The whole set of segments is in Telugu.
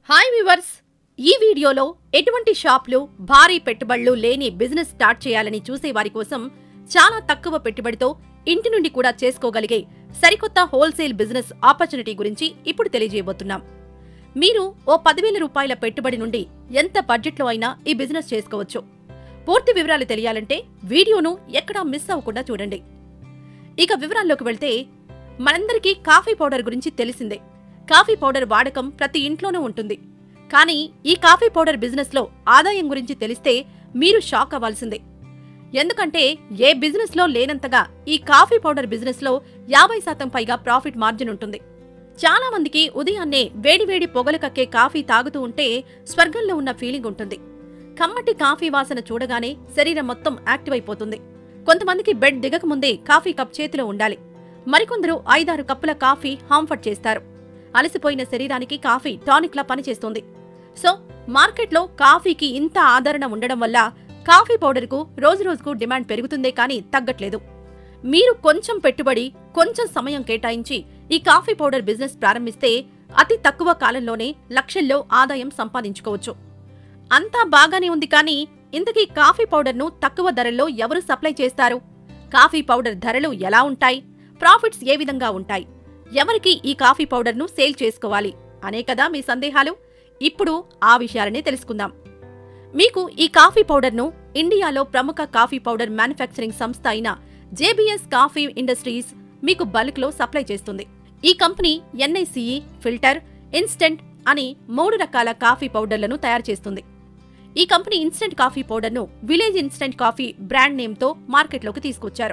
హాయ్ వివర్స్ ఈ వీడియోలో ఎటువంటి షాప్లు భారీ పెట్టుబడులు లేని బిజినెస్ స్టార్ట్ చేయాలని చూసే వారి కోసం చాలా తక్కువ పెట్టుబడితో ఇంటి నుండి కూడా చేసుకోగలిగే సరికొత్త హోల్సేల్ బిజినెస్ ఆపర్చునిటీ గురించి ఇప్పుడు తెలియజేయబోతున్నాం మీరు ఓ పదివేల రూపాయల పెట్టుబడి నుండి ఎంత బడ్జెట్లో అయినా ఈ బిజినెస్ చేసుకోవచ్చు పూర్తి వివరాలు తెలియాలంటే వీడియోను ఎక్కడా మిస్ అవ్వకుండా చూడండి ఇక వివరాల్లోకి వెళ్తే మనందరికీ కాఫీ పౌడర్ గురించి తెలిసిందే కాఫీ పౌడర్ వాడకం ప్రతి ఇంట్లోనూ ఉంటుంది కానీ ఈ కాఫీ పౌడర్ బిజినెస్లో ఆదాయం గురించి తెలిస్తే మీరు షాక్ అవ్వాల్సిందే ఎందుకంటే ఏ బిజినెస్లో లేనంతగా ఈ కాఫీ పౌడర్ బిజినెస్లో యాభై శాతం పైగా ప్రాఫిట్ మార్జిన్ ఉంటుంది చాలా మందికి ఉదయాన్నే వేడివేడి పొగలు కక్కే కాఫీ తాగుతూ ఉంటే స్వర్గంలో ఉన్న ఫీలింగ్ ఉంటుంది కమ్మటి కాఫీ వాసన చూడగానే శరీరం మొత్తం యాక్టివ్ అయిపోతుంది కొంతమందికి బెడ్ దిగక ముందే కాఫీ కప్ చేతిలో ఉండాలి మరికొందరు ఐదారు కప్పుల కాఫీ హాంఫర్ట్ చేస్తారు అలసిపోయిన శరీరానికి కాఫీ టానిక్లా పనిచేస్తుంది సో మార్కెట్లో కాఫీకి ఇంత ఆదరణ ఉండడం వల్ల కాఫీ పౌడర్కు రోజురోజుకు డిమాండ్ పెరుగుతుందే కానీ తగ్గట్లేదు మీరు కొంచెం పెట్టుబడి కొంచెం సమయం కేటాయించి ఈ కాఫీ పౌడర్ బిజినెస్ ప్రారంభిస్తే అతి తక్కువ కాలంలోనే లక్షల్లో ఆదాయం సంపాదించుకోవచ్చు అంతా బాగానే ఉంది కానీ ఇంతకీ కాఫీ పౌడర్ను తక్కువ ధరల్లో ఎవరు సప్లై చేస్తారు కాఫీ పౌడర్ ధరలు ఎలా ఉంటాయి ప్రాఫిట్స్ ఏ విధంగా ఉంటాయి ఎవరికి ఈ కాఫీ పౌడర్ను సేల్ చేసుకోవాలి అనే కదా మీ సందేహాలు ఇప్పుడు ఆ విషయాలనే తెలుసుకుందాం మీకు ఈ కాఫీ పౌడర్ను ఇండియాలో ప్రముఖ కాఫీ పౌడర్ మ్యానుఫ్యాక్చరింగ్ సంస్థ అయిన జేబీఎస్ కాఫీ ఇండస్ట్రీస్ మీకు బల్క్లో సప్లై చేస్తుంది ఈ కంపెనీ ఎన్ఐసిఈ ఫిల్టర్ ఇన్స్టెంట్ అని మూడు రకాల కాఫీ పౌడర్లను తయారు చేస్తుంది ఈ కంపెనీ ఇన్స్టెంట్ కాఫీ పౌడర్ను విలేజ్ ఇన్స్టెంట్ కాఫీ బ్రాండ్ నేమ్తో మార్కెట్లోకి తీసుకొచ్చారు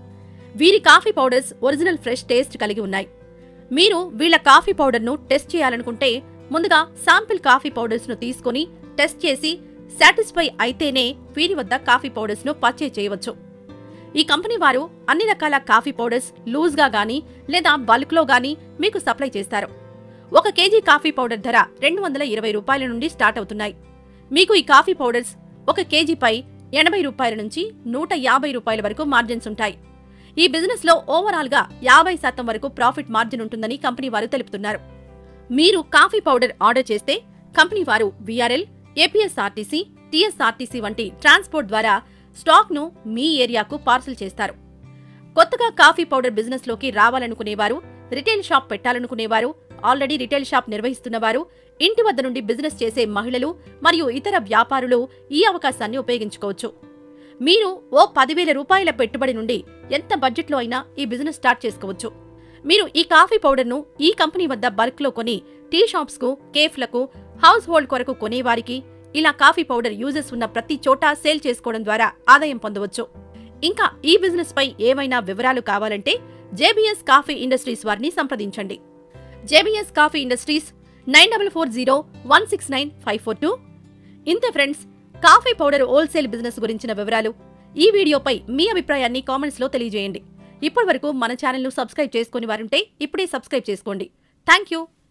వీరి coffee powders original fresh taste కలిగి ఉన్నాయి మీరు వీళ్ళ కాఫీ పౌడర్ను టెస్ట్ చేయాలనుకుంటే ముందుగా శాంపిల్ కాఫీ పౌడర్స్ను తీసుకొని టెస్ట్ చేసి సాటిస్ఫై అయితేనే వీరి వద్ద కాఫీ పౌడర్స్ను పర్చేజ్ చేయవచ్చు ఈ కంపెనీ వారు అన్ని రకాల కాఫీ పౌడర్స్ లూజ్గా గానీ లేదా బల్క్లో గానీ మీకు సప్లై చేస్తారు ఒక కేజీ కాఫీ పౌడర్ ధర రెండు వందల ఇరవై రూపాయల నుండి స్టార్ట్ అవుతున్నాయి మీకు ఈ కాఫీ పౌడర్స్ ఒక కేజీపై ఎనభై రూపాయల నుంచి నూట యాభై రూపాయల వరకు మార్జిన్స్ ఉంటాయి ఈ బిజినెస్ లో ఓవరాల్ గా యాభై శాతం వరకు ప్రాఫిట్ మార్జిన్ ఉంటుందని కంపెనీ వారు తెలుపుతున్నారు మీరు కాఫీ పౌడర్ ఆర్డర్ చేస్తే కంపెనీ వారు విఆర్ఎల్ ఏపీఎస్ఆర్టీసీ టీఎస్ఆర్టీసీ వంటి ట్రాన్స్పోర్ట్ ద్వారా స్టాక్ ను మీ ఏరియాకు పార్సల్ చేస్తారు కొత్తగా కాఫీ పౌడర్ బిజినెస్ లోకి రావాలనుకునేవారు రిటైల్ షాప్ పెట్టాలనుకునేవారు ఆల్రెడీ రిటైల్ షాప్ నిర్వహిస్తున్నవారు ఇంటి వద్ద నుండి బిజినెస్ చేసే మహిళలు మరియు ఇతర వ్యాపారులు ఈ అవకాశాన్ని ఉపయోగించుకోవచ్చు మీరు ఓ పదివేల రూపాయల పెట్టుబడి నుండి ఎంత బడ్జెట్లో అయినా ఈ బిజినెస్ స్టార్ట్ చేసుకోవచ్చు మీరు ఈ కాఫీ పౌడర్ను ఈ కంపెనీ వద్ద బల్క్లో కొని టీ షాప్స్కు కేఫ్లకు హౌస్ హోల్డ్ కొరకు కొనేవారికి ఇలా కాఫీ పౌడర్ యూజెస్ ఉన్న ప్రతి చోట సేల్ చేసుకోవడం ద్వారా ఆదాయం పొందవచ్చు ఇంకా ఈ బిజినెస్ పై ఏమైనా వివరాలు కావాలంటే జేబీఎస్ కాఫీ ఇండస్ట్రీస్ వారిని సంప్రదించండి JBS coffee industries nine double four zero one six nine five four two ఇంతే friends coffee powder wholesale business గురించిన వివరాలు ఈ వీడియోపై మీ అభిప్రాయాన్ని కామెంట్స్లో తెలియజేయండి ఇప్పటి వరకు మన ఛానల్ను సబ్స్క్రైబ్ చేసుకుని వారుంటే ఇప్పుడే సబ్స్క్రైబ్ చేసుకోండి థ్యాంక్ యూ